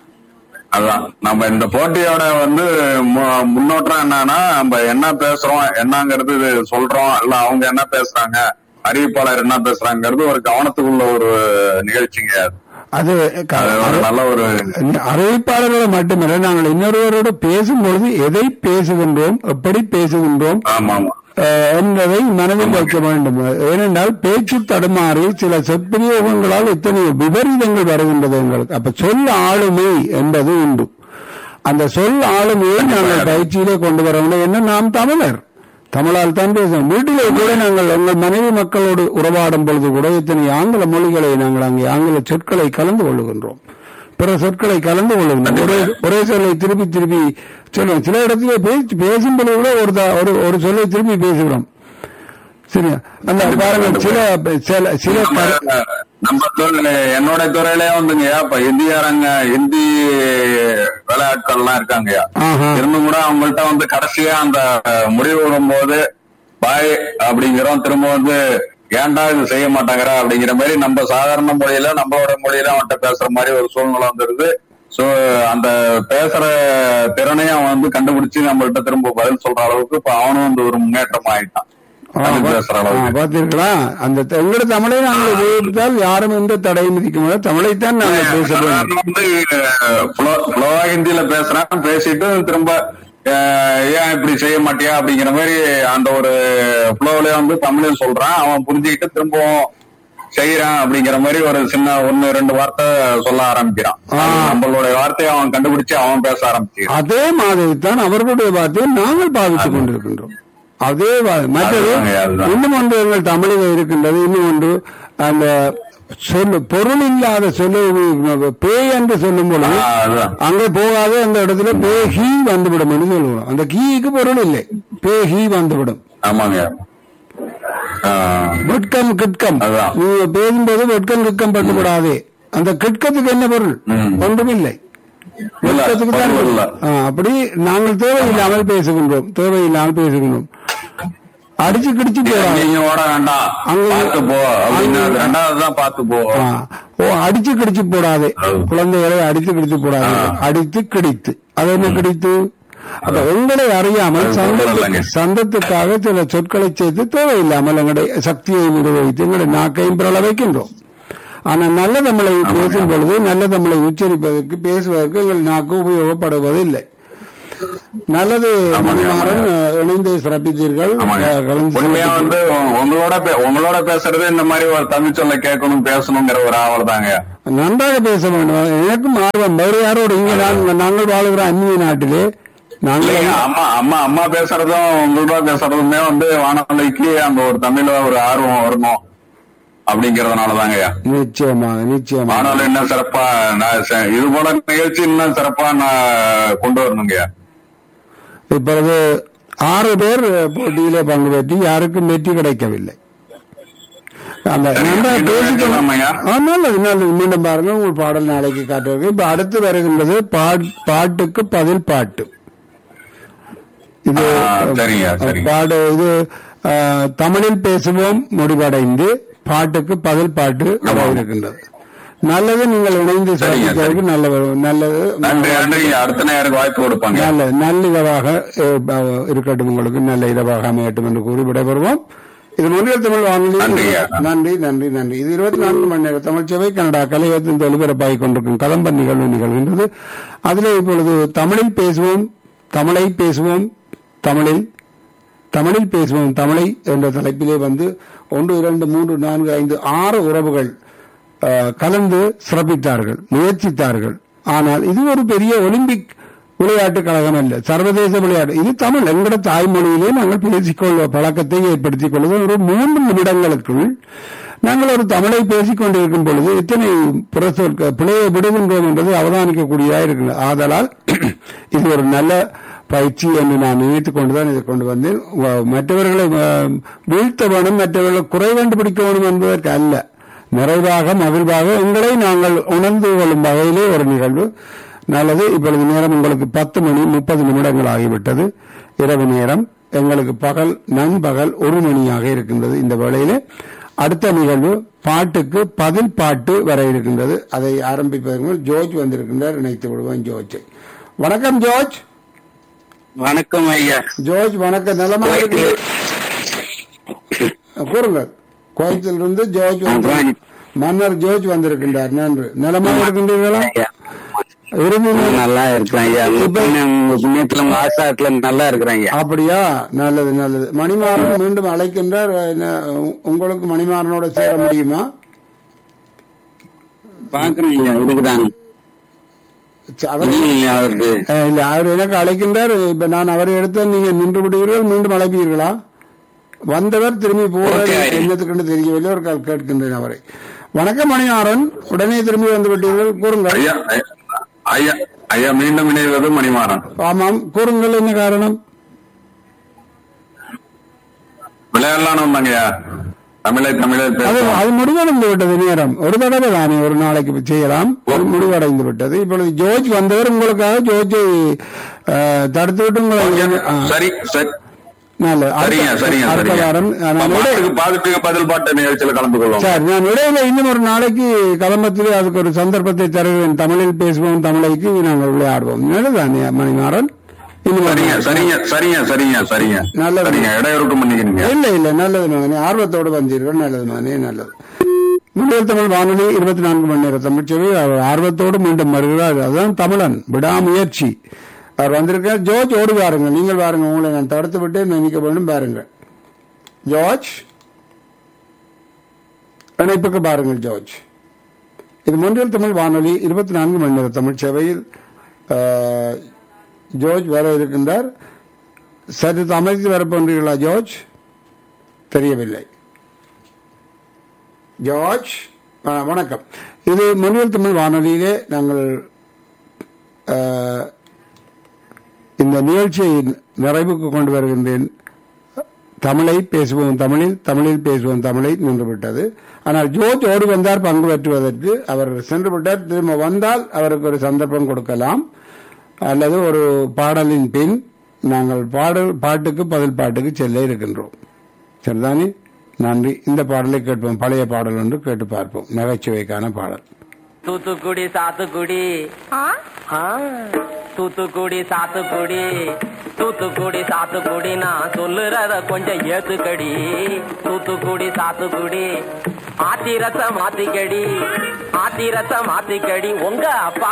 அதான் நம்ம இந்த போட்டியோட வந்து மு- முன்னோட்டம் என்னன்னா நம்ம என்ன பேசுறோம் என்னங்கிறது இது சொல்றோம் இல்ல அவங்க என்ன பேசுறாங்க அறிவிப்பாளர் என்ன பேசுறாங்கிறது ஒரு கவனத்துக்குள்ள ஒரு நிகழ்ச்சிங்க அது. அது அது ஒரு நல்ல ஒரு அறிவிப்பாளர்களை மட்டுமல்ல நாங்கள் இன்னொருவரோடு பேசும்பொழுது எதை பேசுகின்றோம் எப்படி பேசுகின்றோம் ஆமா ஆமா அஹ் என்பதை மனதில் வைக்க வேண்டும் ஏனென்றால் பேச்சு தடுமாறி சில சொற்பிரயோகங்களால் இத்தனை விபரீதங்கள் வருகின்றது எங்களுக்கு அப்ப சொல் ஆளுமை என்பது உண்டு அந்த சொல் ஆளுமையை நாங்கள் பயிற்சியிலே கொண்டு வர வேண்டும் என்ன நாம் தமிழர் தமிழால் தான் பேசுவோம் வீட்டிலே கூட நாங்கள் எங்கள் மனைவி மக்களோடு உறவாடும் பொழுது கூட இத்தனை ஆங்கில மொழிகளை நாங்கள் அங்கே ஆங்கில சொற்களை கலந்து கொள்ளுகின்றோம் பிற சொற்களை கலந்து கொள்ளுகின்றோம் ஒரே ஒரே சொல்லை திருப்பி திருப்பி சொல்லுவோம் சில இடத்துல பேசி பேசும்போது கூட ஒரு த- ஒரு ஒரு சொல்லை திருப்பி பேசுகிறோம் சரியா அந்த பாருங்க சில சில சில கரு- நம்ம துறை என்னோட துறையிலே வந்துங்கய்யா இப்ப இந்தியாரங்க ஹிந்தி விளையாட்கள்லாம் இருக்காங்கய்யா ஆஹா. இருந்தும் கூட அவங்கள்ட்ட வந்து கடைசியா அந்த முடிவு விடும்போது பாய் அப்படிங்கிறோம் திரும்ப வந்து ஏன்டா இது செய்ய மாட்டாங்கற அப்படிங்கிற மாதிரி நம்ம சாதாரண மொழியில நம்மளோட மொழியில அவன்கிட்ட பேசுற மாதிரி ஒரு சூழ்நிலை வந்துருது சோ அந்த பேசுற திறனையும் அவன் வந்து கண்டுபிடிச்சு நம்மள்ட்ட திரும்ப பதில் சொல்ற அளவுக்கு இப்ப அவனும் வந்து ஒரு முன்னேற்றம் ஆயிட்டான் தமிழ் பேசுற அளவுக்கு பார்த்தீர்களா அந்த த- எங்களோட தமிழை நாங்கள் உபயோகித்தால் யாரும் எந்த தடையும் விதிக்க முடியாது தமிழைத்தான் நாங்கள் பேச வேண்டும் நான் வந்து ஃப்ளோவா ஹிந்தியில பேசுறேன் பேசிட்டு திரும்ப அஹ், ஏன் இப்படி செய்ய மாட்டியா அப்படிங்கிற மாதிரி அந்த ஒரு ஃப்ளோவிலே வந்து தமிழில் சொல்றான் அவன் புரிஞ்சுக்கிட்டு திரும்பவும் செய்யறான் அப்படிங்கிற மாதிரி ஒரு சின்ன ஒன்னு ரெண்டு வார்த்தை சொல்ல ஆரம்பிக்கிறான் அது நம்மளுடைய வார்த்தையை அவன் கண்டுபிடிச்சு அவன் பேச ஆரம்பிக்கிறான் அதே மாதிரி தான் அவர்களுடைய வார்த்தையை நாங்கள் பாவித்துக் கொண்டிருக்கின்றோம் அதே வா- மற்றது அதுதாங்க, அதுதான். இன்னும் ஒன்று எங்கள் தமிழில் இருக்கின்றது இன்னும் ஒன்று அந்த சொல்லு பொருள் இல்லாத சொல்லு பேய் என்று சொல்லும் பொழுது ஆஹ், அதுதான் அங்கே போகாத அந்த இடத்துல பே ஹீ வந்துவிடும் என்று சொல்லுவோம் அந்த கீக்கு பொருள் இல்லை பே ஹீ வந்துவிடும் ஆமாங்க ஆஹ், வெட்கம் கிட்கம் அதான். நீங்க பேசும்போது வெட்கம் கிட்கம் பட்டுவிடாதே அந்த கிட்கத்துக்கு என்ன பொருள் ம். ஒன்றுமில்லை இல்ல, வெட்கத்துக்கு தான் பொருள் இல்ல. ஆ, அப்படி நாங்கள் தேவையில்லாமல் பேசுகின்றோம் தேவையில்லாமல் பேசுகின்றோம் அடிச்சு கிடிச்சு போறாங்க நீங்க ஓட வேண்டாம் அங்க- பார்த்து போ அப்படின்னு அங்க- ரெண்டாவது தான் பார்த்து போ ஆ. ஓ அடிச்சு கிடிச்சு போடாதே அது. குழந்தைகளை அடித்து கிடிச்சு போடாதே ஆ. அடித்து கிடித்து அது என்ன கிடித்து அப்ப எங்களை அறியாமல் அது சந்தத்து- இல்லைங்க. சந்தத்துக்காக சில சொற்களை சேர்த்து தேவையில்லாமல் எங்களுடைய சக்தியை நிர்வகித்து எங்களுடைய நாக்கையும் பிறள வைக்கின்றோம் ஆனா நல்ல தமிழை பேசும் பொழுது நல்ல தமிழை உச்சரிப்பதற்கு பேசுவதற்கு எங்கள் நாக்கு உபயோகப்படுவதில்லை நல்லது ஆமாங்க, மணிமாறன் இணைந்து சிறப்பித்தீர்கள் ஆமாங்க. அஹ், கலந்து உண்மையா வந்து உ- உங்களோட பே- உங்களோட பேசுறது இந்த மாதிரி ஒரு தமிழ் சொல்ல கேட்கணும் பேசணுங்கிற ஒரு ஆவல் தாங்க நன்றாக பேச வேண்டும் எனக்கும் ஆர்வம் வேறு யாரோடு இங்க நாங்கள் நாங்கள் வாழ்கிற அந்நிய நாட்டிலே நாங்கள் இல்லைங்க, அம்மா அம்மா அம்மா பேசுறதும் உங்களோட பேசுறதுமே வந்து வானொலிக்கு அந்த ஒரு தமிழ்ல ஒரு ஆர்வம் வரணும் அப்படிங்கறதுனாலதாங்கய்யா நிச்சயமாக நிச்சயமாக வானொலி இன்னும் சிறப்பா நான் செ- இது போல நிகழ்ச்சி இன்னும் சிறப்பா நான் கொண்டு வரணுங்கய்யா இப்பொழுது ஆறு பேர் போட்டியிலே பங்கு பெற்று யாருக்கும் வெற்றி கிடைக்கவில்லை அந்த நன்றாக பேசிக்கொள்ள ஆமாய்யா. நல்லது நல்லது மீண்டும் பாருங்க உங்கள் பாடல் நாளைக்கு காட்டுவாங்க இப்ப அடுத்து வருகின்றது பாட்- பாட்டுக்கு பதில் பாட்டு இது ஆ, சரிங்க, சரிங்க. பாடு இது ஆ, தமிழில் பேசுவோம் முடிவடைந்து பாட்டுக்கு பதில் பாட்டு வர ஆமாம். இருக்கின்றது நல்லது நீங்கள் இணைந்து சரிங்க, சிறப்பித்ததற்கு நல்லது நல்லது நன்றி நன்றிங்க அடுத்த நேருக்கு வாய்ப்பு கொடுப்பாங்க நல்ல நல்லிரவாக அஹ், அஹ், இருக்கட்டும் உங்களுக்கு நல்ல இரவாக அமையட்டும் என்று கூறி விடைபெறுவோம் இது முன்னில் தமிழ் வானொலி நன்றிங்க. நன்றி நன்றி நன்றி இது இருபத்தி நான்கு மணி நேர தமிழ் சேவை கனடா கலையத்தின் ஒலிபரப்பாகிக் கொண்டிருக்கும் கதம்ப நிகழ்வு நிகழ்கின்றது அதிலே இப்பொழுது தமிழில் பேசுவோம் தமிழை பேசுவோம் தமிழில் தமிழில் பேசுவோம் தமிழை என்ற தலைப்பிலே வந்து ஒன்று இரண்டு மூன்று நான்கு ஐந்து ஆறு உறவுகள் அஹ், கலந்து சிறப்பித்தார்கள் முயற்சித்தார்கள் ஆனால் இது ஒரு பெரிய ஒலிம்பிக் விளையாட்டு கழகம் அல்ல சர்வதேச விளையாட்டு இது தமிழ் எங்கட தாய்மொழியிலே நாங்கள் பேசிக்கொள்ள பழக்கத்தை ஏற்படுத்திக் கொள்வது ஒரு மூன்று நிமிடங்களுக்குள் நாங்கள் ஒரு தமிழை பேசிக் கொண்டிருக்கும் பொழுது எத்தனை புறச்சொற்க பிழையை விடுகின்றோம் என்பது அவதானிக்கக்கூடியதாக இருக்கிறது ஆதலால் இது ஒரு நல்ல பயிற்சி என்று நான் நினைத்துக் கொண்டுதான் இதை கொண்டு வந்தேன் வ- மற்றவர்களை அஹ், வீழ்த்த வேணும் மற்றவர்களை குறை கண்டுபிடிக்க வேணும் என்பதற்கு அல்ல நிறைவாக மகிழ்வாக எங்களை நாங்கள் உணர்ந்து கொள்ளும் வகையிலே ஒரு நிகழ்வு நல்லது இப்பொழுது நேரம் உங்களுக்கு பத்து மணி முப்பது நிமிடங்கள் ஆகிவிட்டது இரவு நேரம் எங்களுக்கு பகல் நண்பகல் ஒரு மணியாக இருக்கின்றது இந்த வேளையிலே அடுத்த நிகழ்வு பாட்டுக்கு பதில் பாட்டு வர இருக்கின்றது அதை ஆரம்பிப்பதற்கு முன் ஜோர்ஜ் வந்திருக்கின்றார் இணைத்து விடுவோம் ஜோர்ஜை வணக்கம் ஜோர்ஜ் வணக்கம் ஐயா ஜோர்ஜ் வணக்கம் நலமாக இருக்கு கூறுங்க கோயத்திலிருந்து ஜோர்ஜ் வந்து மன்னர் ஜோர்ஜ் வந்திருக்கின்றார் நன்று நலமாக இருக்கின்றீர்களா ஐயா இறுதி நேரம் நல்லா இருக்கிறேன் ஐயா உங்க புண்ணியம், உங்க புண்ணியத்துல உங்க ஆசாரத்துல நல்லா இருக்கிறேன் ஐயா அப்படியா நல்லது நல்லது மணிமாறன் மீண்டும் அழைக்கின்றார் என்ன, உங்களுக்கு மணிமாறனோட சேர முடியுமா பாக்குறேன் ஐயா இதுக்குதான் ச- அவர் இல்லையா அவருக்கு அஹ், இல்ல அவர் எனக்கு அழைக்கின்றார் இப்ப நான் அவரை எடுத்து நீங்க நின்று விடுவீர்கள் மீண்டும் அழைப்பீர்களா வந்தவர் திரும்பி போவது Okay. என்னத்துக்கு தெரியவில்லை ஒரு கால் கேட்கின்றேன் அவரை வணக்கம் மணிமாறன் உடனே திரும்பி வந்து விட்டீர்கள் கூறுங்கள் ஐயா ஐயா, ஐயா ஐயா மீண்டும் இணைவது மணிமாறன் ஆமாம் கூறுங்கள் என்ன காரணம் விளையாடலான்னு வந்தாங்கய்யா தமிழை தமிழை அது பேசுவோம் அது முடிவடைந்து விட்டது நேரம் ஒரு தடவை தானே ஒரு நாளைக்கு செய்யலாம் அது முடிவடைந்து விட்டது இப்பொழுது ஜோர்ஜ் வந்தவர் உங்களுக்காக ஜோர்ஜை அஹ், தடுத்து விட்டு உங்களை ஆ, சரி சரி நல்லது. சரிங்க அடுத்த- சரிங்க அடுத்த சரிங்க வாரம் நான் விடை- பாட்டுக்கு பாட்டுக்கு பதில் பாட்டு நிகழ்ச்சியில கலந்து கொள்வோம் சரி நான் இடையில இன்னும் ஒரு நாளைக்கு கலம்பத்திலே அதுக்கு ஒரு சந்தர்ப்பத்தை தருகிறேன் தமிழில் பேசுவோம் தமிழைக்கு நாங்கள் விளையாடுவோம் நல்லதானே மணிமாறன் இன்னும் ஒரு சரிங்க நாள். சரிங்க சரிங்க சரிங்க சரிங்க நல்லது. சரிங்க இடையூறுக்கு மன்னிக்கிறீங்க இல்ல இல்ல நல்லது மகனே ஆர்வத்தோடு வந்தீர்கள் நல்லது மகனே நல்லது முன்னில் தமிழ் வானொலி இருபத்தி நான்கு மணி நேர தமிழ்ச்சவை அவர் ஆர்வத்தோடு மீண்டும் வருகிறார் அதுதான் தமிழன் விடாமுயற்சி அவர் வந்திருக்கார் ஜோர்ஜ் ஓடி வாருங்க நீங்கள் வாருங்க உங்களை நான் தடுத்து விட்டு நினைக்க வேண்டும் பாருங்க ஜார்ஜ் இணைப்புக்கு பாருங்கள் ஜார்ஜ் இது முன்னில் தமிழ் வானொலி இருபத்தி நான்கு மணி நேர தமிழ் சேவையில் ஆஹ், ஜோர்ஜ் வர இருக்கின்றார் சற்று அமைத்து வரப்போன்றீர்களா ஜார்ஜ் தெரியவில்லை ஜார்ஜ் ஆ, வணக்கம் இது முன்னில் தமிழ் வானொலியிலே நாங்கள் ஆ, இந்த நிகழ்ச்சியை நிறைவுக்கு கொண்டு வருகின்றேன் தமிழை பேசுவோம் தமிழில் தமிழில் பேசுவோம் தமிழை நின்றுவிட்டது ஆனால் ஜோர்ஜ் ஓடி வந்தார் பங்கு பெற்றுவதற்கு அவர் சென்று விட்டார் திரும்ப வந்தால் அவருக்கு ஒரு சந்தர்ப்பம் கொடுக்கலாம் அல்லது ஒரு பாடலின் பின் நாங்கள் பாடல் பாட்டுக்கு பதில் பாட்டுக்கு செல்ல இருக்கின்றோம் சரிதானே நன்றி இந்த பாடலை கேட்போம் பழைய பாடல் ஒன்று கேட்டு பார்ப்போம் நகைச்சுவைக்கான பாடல் தூத்துக்குடி சாத்துக்குடி ஆ ஆ தூத்துக்குடி சாத்துக்குடி தூத்துக்குடி சாத்துக்குடி நான் சொல்லுறத கொஞ்சம் ஏத்துக்கடி தூத்துக்குடி சாத்துக்குடி ஆத்திரத்தை மாத்திக்கடி ஆத்திரத்தை மாத்திக்கடி உங்க அப்பா